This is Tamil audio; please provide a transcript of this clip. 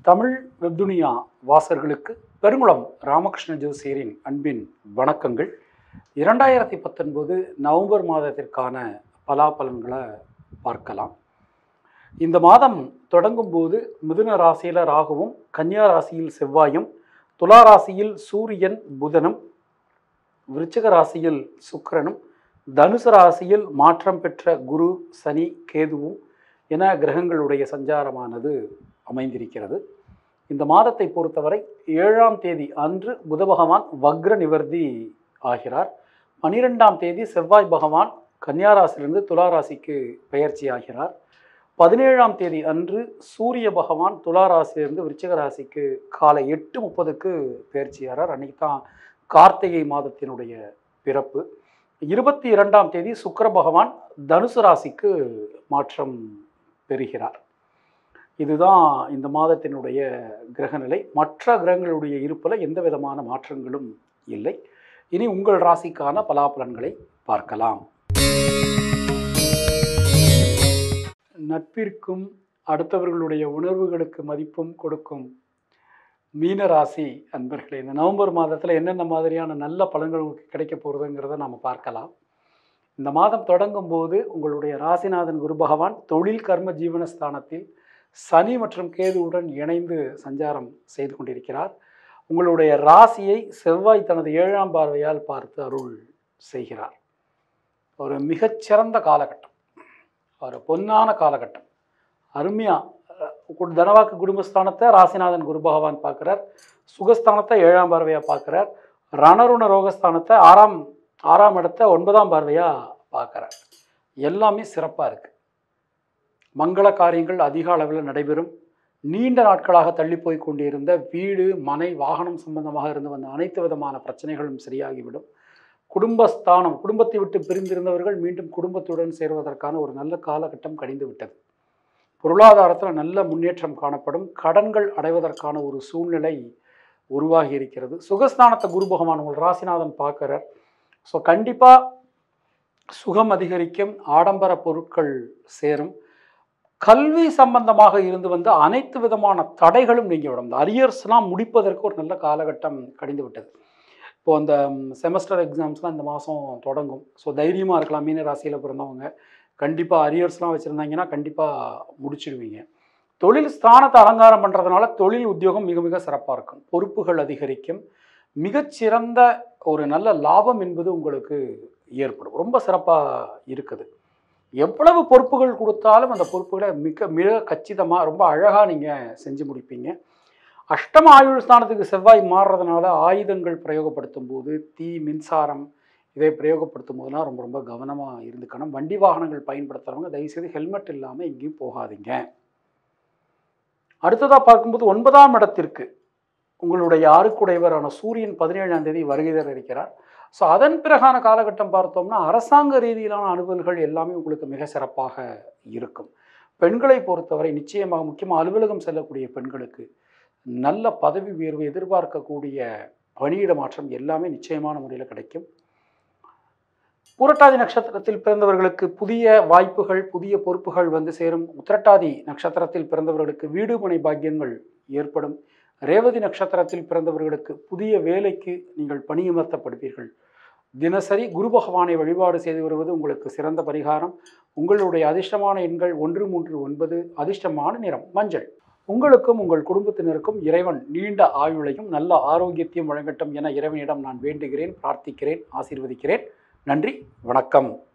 தமிழ் வெப்துனியா வாசகர்களுக்கு பெருங்குளம் ராமகிருஷ்ண ஜோசியரின் அன்பின் வணக்கங்கள் இரண்டாயிரத்தி பத்தொன்பது நவம்பர் மாதத்திற்கான பலாபலன்களை பார்க்கலாம் இந்த மாதம் தொடங்கும் போது மிதுன ராசியில் ராகுவும் கன்னியா ராசியில் செவ்வாயும் துலா ராசியில் சூரியன் புதனும் விருச்சிக ராசியில் சுக்கிரனும் தனுசு ராசியில் மாற்றம் பெற்ற குரு சனி கேதுவும் என கிரகங்களுடைய சஞ்சாரமானது அமைந்திருக்கிறது இந்த மாதத்தை பொறுத்தவரை ஏழாம் தேதி அன்று புத பகவான் வக்ர நிவர்த்தி ஆகிறார் பனிரெண்டாம் தேதி செவ்வாய் பகவான் கன்னியா ராசியிலிருந்து துலா ராசிக்கு பெயர்ச்சி ஆகிறார் பதினேழாம் தேதி அன்று சூரிய பகவான் துலா ராசியிலிருந்து விருச்சிக ராசிக்கு காலை எட்டு முப்பதுக்கு பெயர்ச்சியாகிறார் அன்னைக்கு தான் கார்த்திகை மாதத்தினுடைய பிறப்பு இருபத்தி இரண்டாம் தேதி சுக்கிர பகவான் தனுசு ராசிக்கு மாற்றம் பெறுகிறார் இதுதான் இந்த மாதத்தினுடைய கிரகநிலை மற்ற கிரகங்களுடைய இருப்பில் எந்த விதமான மாற்றங்களும் இல்லை இனி உங்கள் ராசிக்கான பலாபலன்களை பார்க்கலாம் நட்பிற்கும் அடுத்தவர்களுடைய உணர்வுகளுக்கு மதிப்பும் கொடுக்கும் மீன ராசி அன்பர்களே இந்த நவம்பர் மாதத்தில் என்னென்ன மாதிரியான நல்ல பலன்கள் உங்களுக்கு கிடைக்க போகிறதுங்கிறத நாம் பார்க்கலாம் இந்த மாதம் தொடங்கும் போது உங்களுடைய ராசிநாதன் குரு பகவான் தொழில் கர்ம ஜீவனஸ்தானத்தில் சனி மற்றும் கேதுவுடன் இணைந்து சஞ்சாரம் செய்து கொண்டிருக்கிறார் உங்களுடைய ராசியை செவ்வாய் தனது ஏழாம் பார்வையால் பார்த்து அருள் செய்கிறார் ஒரு மிகச்சிறந்த காலகட்டம் ஒரு பொன்னான காலகட்டம் அருமையாக தனவாக்கு குடும்பஸ்தானத்தை ராசிநாதன் குரு பகவான் பார்க்குறார் சுகஸ்தானத்தை ஏழாம் பார்வையாக பார்க்குறார் ரணருண ரோகஸ்தானத்தை ஆறாம் ஆறாம் இடத்த ஒன்பதாம் பார்வையாக பார்க்குறார் எல்லாமே சிறப்பாக இருக்குது மங்கள காரியங்கள் அதிக அளவில் நடைபெறும் நீண்ட நாட்களாக தள்ளி போய் கொண்டிருந்த வீடு மனை வாகனம் சம்பந்தமாக இருந்து வந்த அனைத்து விதமான பிரச்சனைகளும் சரியாகிவிடும் குடும்பஸ்தானம் குடும்பத்தை விட்டு பிரிந்திருந்தவர்கள் மீண்டும் குடும்பத்துடன் சேருவதற்கான ஒரு நல்ல காலகட்டம் கடிந்து விட்டது பொருளாதாரத்தில் நல்ல முன்னேற்றம் காணப்படும் கடன்கள் அடைவதற்கான ஒரு சூழ்நிலை உருவாகி இருக்கிறது சுகஸ்தானத்தை குரு பகவான் உங்கள் ராசிநாதன் பார்க்குறார் ஸோ கண்டிப்பாக சுகம் அதிகரிக்கும் ஆடம்பர பொருட்கள் சேரும் கல்வி சம்பந்தமாக இருந்து வந்த அனைத்து விதமான தடைகளும் நீங்கிவிடும் இந்த அரியர்ஸ்லாம் முடிப்பதற்கு ஒரு நல்ல காலகட்டம் கடிந்து விட்டது இப்போ அந்த செமஸ்டர் எக்ஸாம்ஸ்லாம் இந்த மாதம் தொடங்கும் ஸோ தைரியமாக இருக்கலாம் மீன ராசியில் பிறந்தவங்க கண்டிப்பாக அரியர்ஸ்லாம் வச்சுருந்தாங்கன்னா கண்டிப்பாக முடிச்சிடுவீங்க தொழில் ஸ்தானத்தை அலங்காரம் பண்ணுறதுனால தொழில் உத்தியோகம் மிக மிக சிறப்பாக இருக்கும் பொறுப்புகள் அதிகரிக்கும் மிகச்சிறந்த ஒரு நல்ல லாபம் என்பது உங்களுக்கு ஏற்படும் ரொம்ப சிறப்பாக இருக்குது எவ்வளவு பொறுப்புகள் கொடுத்தாலும் அந்த பொறுப்புகளை மிக மிக கச்சிதமாக ரொம்ப அழகாக நீங்கள் செஞ்சு முடிப்பீங்க அஷ்டம ஆயுள் ஸ்தானத்துக்கு செவ்வாய் மாறுறதுனால ஆயுதங்கள் பிரயோகப்படுத்தும் போது தீ மின்சாரம் இதை பிரயோகப்படுத்தும் போதெல்லாம் ரொம்ப ரொம்ப கவனமாக இருந்துக்கணும் வண்டி வாகனங்கள் பயன்படுத்துகிறவங்க தயவுசெய்து ஹெல்மெட் இல்லாமல் எங்கேயும் போகாதீங்க அடுத்ததாக பார்க்கும்போது ஒன்பதாம் இடத்திற்கு உங்களுடைய ஆறுக்குடையவரான சூரியன் பதினேழாம் தேதி வருகை தர இருக்கிறார் ஸோ அதன் பிறகான காலகட்டம் பார்த்தோம்னா அரசாங்க ரீதியிலான அலுவல்கள் எல்லாமே உங்களுக்கு மிக சிறப்பாக இருக்கும் பெண்களை பொறுத்தவரை நிச்சயமாக முக்கியமாக அலுவலகம் செல்லக்கூடிய பெண்களுக்கு நல்ல பதவி உயர்வு எதிர்பார்க்கக்கூடிய பணியிட மாற்றம் எல்லாமே நிச்சயமான முறையில் கிடைக்கும் பூரட்டாதி நட்சத்திரத்தில் பிறந்தவர்களுக்கு புதிய வாய்ப்புகள் புதிய பொறுப்புகள் வந்து சேரும் உத்திரட்டாதி நட்சத்திரத்தில் பிறந்தவர்களுக்கு வீடு மனை பாக்கியங்கள் ஏற்படும் ரேவதி நட்சத்திரத்தில் பிறந்தவர்களுக்கு புதிய வேலைக்கு நீங்கள் பணியமர்த்தப்படுவீர்கள் தினசரி குரு பகவானை வழிபாடு செய்து வருவது உங்களுக்கு சிறந்த பரிகாரம் உங்களுடைய அதிர்ஷ்டமான எண்கள் ஒன்று மூன்று ஒன்பது அதிர்ஷ்டமான நிறம் மஞ்சள் உங்களுக்கும் உங்கள் குடும்பத்தினருக்கும் இறைவன் நீண்ட ஆயுளையும் நல்ல ஆரோக்கியத்தையும் வழங்கட்டும் என இறைவனிடம் நான் வேண்டுகிறேன் பிரார்த்திக்கிறேன் ஆசீர்வதிக்கிறேன் நன்றி வணக்கம்